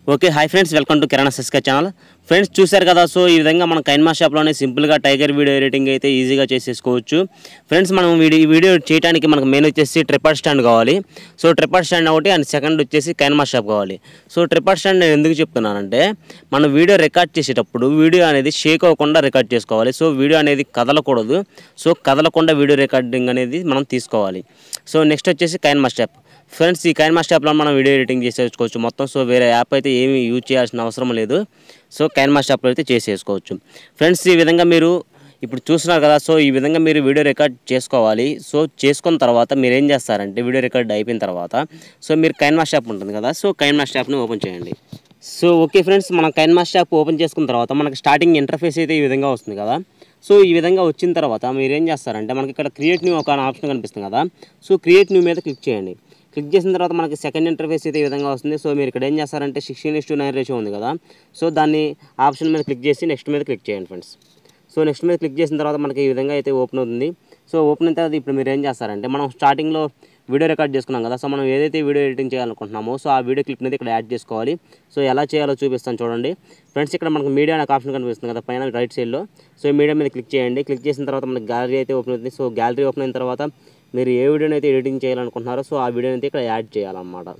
okay hi friends welcome to కిరాణా సిస్కా channel friends చూశారు కదా సో ఈ విధంగా మనం కైన్మా షాప్లోనే సింపుల్గా టైగర్ వీడియో ఎడిటింగ్ అయితే ఈజీగా చేసేసుకోవచ్చు ఫ్రెండ్స్ మనం వీడియో ఈ వీడియో చేయడానికి మనకు మెయిన్ వచ్చేసి ట్రిపర్ స్టాండ్ కావాలి సో ట్రిపర్ స్టాండ్ ఒకటి అండ్ సెకండ్ వచ్చేసి కైన్మా షాప్ కావాలి సో ట్రిపర్ స్టాండ్ నేను ఎందుకు చెప్తున్నానంటే మనం వీడియో రికార్డ్ చేసేటప్పుడు వీడియో అనేది షేక్ అవ్వకుండా రికార్డ్ చేసుకోవాలి సో వీడియో అనేది కదలకూడదు సో కదలకుండా వీడియో రికార్డింగ్ అనేది మనం తీసుకోవాలి సో నెక్స్ట్ వచ్చేసి కైన్మా స్టాప్ ఫ్రెండ్స్ ఈ కైన్ మాస్టర్ యాప్లో మనం వీడియో ఎడిటింగ్ చేసేసుకోవచ్చు మొత్తం సో వేరే యాప్ అయితే ఏమీ యూజ్ చేయాల్సిన అవసరం లేదు సో కైన్ మాస్టర్ యాప్లో అయితే చేసేసుకోవచ్చు ఫ్రెండ్స్ ఈ విధంగా మీరు ఇప్పుడు చూస్తున్నారు కదా సో ఈ విధంగా మీరు వీడియో రికార్డ్ చేసుకోవాలి సో చేసుకున్న తర్వాత మీరు ఏం చేస్తారంటే వీడియో రికార్డ్ అయిపోయిన తర్వాత సో మీరు కైన్ మాస్టర్ యాప్ ఉంటుంది కదా సో కైన్ మాస్టర్ యాప్ని ఓపెన్ చేయండి సో ఓకే ఫ్రెండ్స్ మనం కైన్ మాస్టర్ యాప్ ఓపెన్ చేసుకున్న తర్వాత మనకి స్టార్టింగ్ ఇంటర్ఫేస్ అయితే ఈ విధంగా వస్తుంది కదా సో ఈ విధంగా వచ్చిన తర్వాత మీరు ఏం చేస్తారంటే మనకి ఇక్కడ క్రియేట్ న్యూ ఒక ఆప్షన్ కనిపిస్తుంది కదా సో క్రియేట్ న్యూ మీద క్లిక్ చేయండి క్లిక్ చేసిన తర్వాత మనకి సెకండ్ ఇంటర్ఫేస్ అయితే ఈ విధంగా వస్తుంది సో మీరు ఇక్కడ ఏం చేస్తారంటే sixteen is to nine ratio ఉంది కదా సో దాన్ని ఆప్షన్ మీద క్లిక్ చేసి నెక్స్ట్ మీద క్లిక్ చేయండి ఫ్రెండ్స్ సో నెక్స్ట్ మీద క్లిక్ చేసిన తర్వాత మనకి ఈ విధంగా అయితే ఓపెన్ అవుతుంది సో ఓపెన్ అయిన తర్వాత ఇప్పుడు మీరు ఏం చేస్తారంటే మనం స్టార్టింగ్లో వీడియో రికార్డ్ చేసుకున్నాం కదా సో మనం ఏదైతే వీడియో ఎడిటింగ్ చేయాలనుకుంటున్నామో సో ఆ వీడియో క్లిప్ అనేది ఇక్కడ యాడ్ చేసుకోవాలి సో ఎలా చేయాలో చూపిస్తాను చూడండి ఫ్రెండ్స్ ఇక్కడ మనకు మీడియా అనే ఆప్షన్ కనిపిస్తుంది కదా పైన రైట్ సైడ్లో సో మీడియా మీద క్లిక్ చేయండి క్లిక్ చేసిన తర్వాత మనకి గ్యాలరీ అయితే ఓపెన్ అవుతుంది సో గ్యాలరీ ఓపెన్ అయిన తర్వాత మీరు ఏ వీడియోని అయితే ఎడిటింగ్ చేయాలనుకుంటున్నారో సో ఆ వీడియోని అయితే ఇక్కడ యాడ్ చేయాలన్నమాట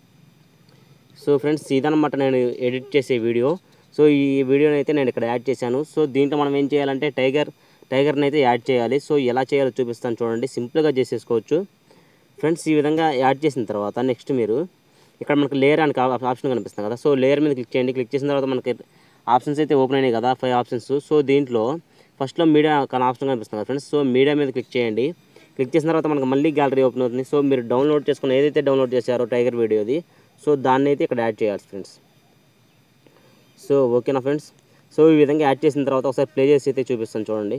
సో ఫ్రెండ్స్ ఇదనమాట నేను ఎడిట్ చేసే వీడియో సో ఈ వీడియోని అయితే నేను ఇక్కడ యాడ్ చేశాను సో దీంట్లో మనం ఏం చేయాలంటే టైగర్ టైగర్ని అయితే యాడ్ చేయాలి సో ఎలా చేయాలో చూపిస్తాను చూడండి సింపుల్గా చేసేసుకోవచ్చు ఫ్రెండ్స్ ఈ విధంగా యాడ్ చేసిన తర్వాత నెక్స్ట్ మీరు ఇక్కడ మనకు లేయర్ అని ఆప్షన్ కనిపిస్తుంది కదా సో లేయర్ మీద క్లిక్ చేయండి క్లిక్ చేసిన తర్వాత మనకి ఆప్షన్స్ అయితే ఓపెన్ అయినాయి కదా ఫైవ్ ఆప్షన్స్ సో దీంట్లో ఫస్ట్లో మీడియా కానీ ఆప్షన్ కనిపిస్తుంది కదా ఫ్రెండ్స్ సో మీడియా మీద క్లిక్ చేయండి క్లిక్ చేసిన తర్వాత మనకు మళ్ళీ గ్యాలరీ ఓపెన్ అవుతుంది సో మీరు డౌన్లోడ్ చేసుకున్న ఏదైతే డౌన్లోడ్ చేశారో టైగర్ వీడియోది సో దాన్ని అయితే ఇక్కడ యాడ్ చేయాలి ఫ్రెండ్స్ సో ఓకేనా ఫ్రెండ్స్ సో ఈ విధంగా యాడ్ చేసిన తర్వాత ఒకసారి ప్లే చేసి అయితే చూపిస్తాను చూడండి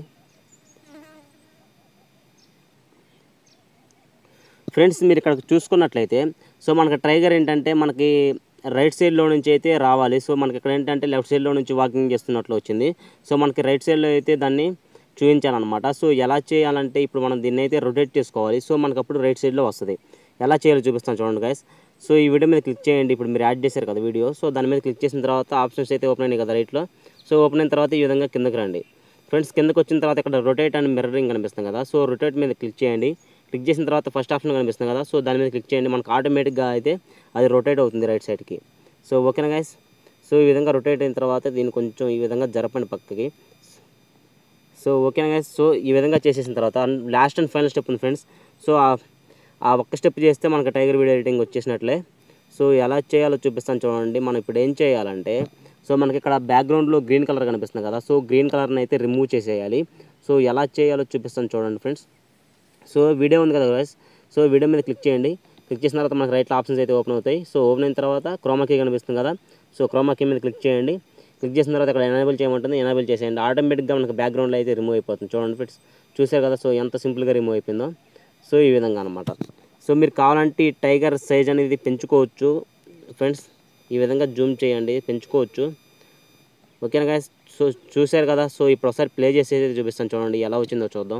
ఫ్రెండ్స్ మీరు ఇక్కడ చూసుకున్నట్లయితే సో మనకి ట్రైగర్ ఏంటంటే మనకి రైట్ సైడ్లో నుంచి అయితే రావాలి సో మనకి ఇక్కడ ఏంటంటే లెఫ్ట్ సైడ్లో నుంచి వాకింగ్ చేస్తున్నట్లు వచ్చింది సో మనకి రైట్ సైడ్లో అయితే దాన్ని చూపించాలన్నమాట సో ఎలా చేయాలంటే ఇప్పుడు మనం దీన్ని అయితే రొటేట్ చేసుకోవాలి సో మనకు అప్పుడు రైట్ సైడ్లో వస్తుంది ఎలా చేయాలో చూపిస్తాను చూడండి గైస్ సో ఈ వీడియో మీద క్లిక్ చేయండి ఇప్పుడు మీరు యాడ్ చేశారు కదా వీడియో సో దాని మీద క్లిక్ చేసిన తర్వాత ఆప్షన్స్ అయితే ఓపెన్ అయినాయి కదా రైట్లో సో ఓపెన్ అయిన తర్వాత ఈ విధంగా కిందకి రండి ఫ్రెండ్స్ కిందకి వచ్చిన తర్వాత ఇక్కడ రొటేట్ అండ్ మిర్రరింగ్ కనిపిస్తుంది కదా సో రొటేట్ మీద క్లిక్ చేయండి క్లిక్ చేసిన తర్వాత ఫస్ట్ ఆప్షన్ కనిపిస్తుంది కదా సో దాని మీద క్లిక్ చేయండి మనకు ఆటోమేటిక్గా అయితే అది రొటేట్ అవుతుంది రైట్ సైడ్కి సో ఓకేనా గైస్ సో ఈ విధంగా రొటేట్ అయిన తర్వాత దీన్ని కొంచెం ఈ విధంగా జరపండి పక్కకి సో ఓకేనా గైస్ సో ఈ విధంగా చేసేసిన తర్వాత లాస్ట్ అండ్ ఫైనల్ స్టెప్ ఉంది ఫ్రెండ్స్ సో ఆ- ఆ ఒక్క స్టెప్ చేస్తే మనకు టైగర్ వీడియో ఎడిటింగ్ వచ్చేసినట్లే సో ఎలా చేయాలో చూపిస్తాను చూడండి మనం ఇప్పుడు ఏం చేయాలంటే సో మనకి ఇక్కడ బ్యాక్గ్రౌండ్లో గ్రీన్ కలర్ కనిపిస్తుంది కదా సో గ్రీన్ కలర్ని అయితే రిమూవ్ చేసేయాలి సో ఎలా చేయాలో చూపిస్తాను చూడండి ఫ్రెండ్స్ సో వీడియో ఉంది కదా గైస్ సో వీడియో మీద క్లిక్ చేయండి క్లిక్ చేసిన తర్వాత మనకి రైట్లో ఆప్షన్స్ అయితే ఓపెన్ అవుతాయి సో ఓపెన్ అయిన తర్వాత క్రోమాకీ కనిపిస్తుంది కదా సో క్రోమాకీ మీద క్లిక్ చేయండి క్లిక్ చేసిన తర్వాత ఇక్కడ ఎనేబుల్ చేయమంటుంది ఎనేబుల్ చేసేయండి ఆటోమేటిక్గా మనకి బ్యాక్గ్రౌండ్లో అయితే రిమూవ్ అయిపోతుంది చూడండి ఫ్రెండ్స్ చూసారు కదా సో ఎంత సింపుల్గా రిమూవ్ అయిపోయిందో సో ఈ విధంగా అనమాట సో మీరు కావాలంటే ఈ టైగర్ సైజ్ అనేది పెంచుకోవచ్చు ఫ్రెండ్స్ ఈ విధంగా జూమ్ చేయండి పెంచుకోవచ్చు ఓకేనా గాయస్ సో చూశారు కదా సో ఇప్పుడు ఒకసారి ప్లే చేసేది చూపిస్తాను చూడండి ఎలా వచ్చిందో చూద్దాం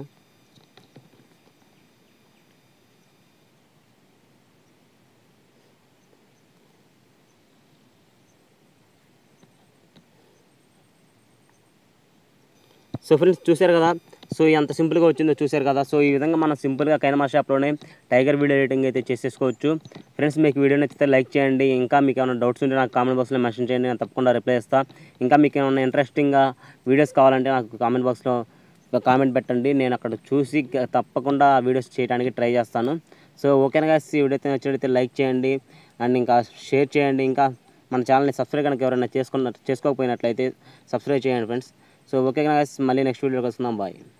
సో ఫ్రెండ్స్ చూశారు కదా సో ఎంత సింపుల్గా వచ్చిందో చూశారు కదా సో ఈ విధంగా మనం సింపుల్గా కైనమా షాప్లోనే టైగర్ వీడియో ఎడిటింగ్ అయితే చేసేసుకోవచ్చు ఫ్రెండ్స్ మీకు వీడియో నచ్చితే లైక్ చేయండి ఇంకా మీకు ఏమైనా డౌట్స్ ఉంటే నాకు కామెంట్ బాక్స్లో మెన్షన్ చేయండి నేను తప్పకుండా రిప్లై ఇస్తాను ఇంకా మీకు ఏమైనా ఇంట్రెస్టింగ్గా వీడియోస్ కావాలంటే నాకు కామెంట్ బాక్స్లో కామెంట్ పెట్టండి నేను అక్కడ చూసి గ- తప్పకుండా వీడియోస్ చేయడానికి ట్రై చేస్తాను సో ఓకేనా guys, ఈ వీడియో అయితే నచ్చినట్లయితే లైక్ చేయండి అండ్ ఇంకా షేర్ చేయండి ఇంకా మన ఛానల్ని సబ్స్క్రైబ్ కనుక ఎవరైనా చేసుకున్న చేసుకోకపోయినట్లయితే సబ్స్క్రైబ్ చేయండి ఫ్రెండ్స్ సో ఓకే guys మళ్ళీ నెక్స్ట్ వీడియోకి వస్తున్నాం బాయ్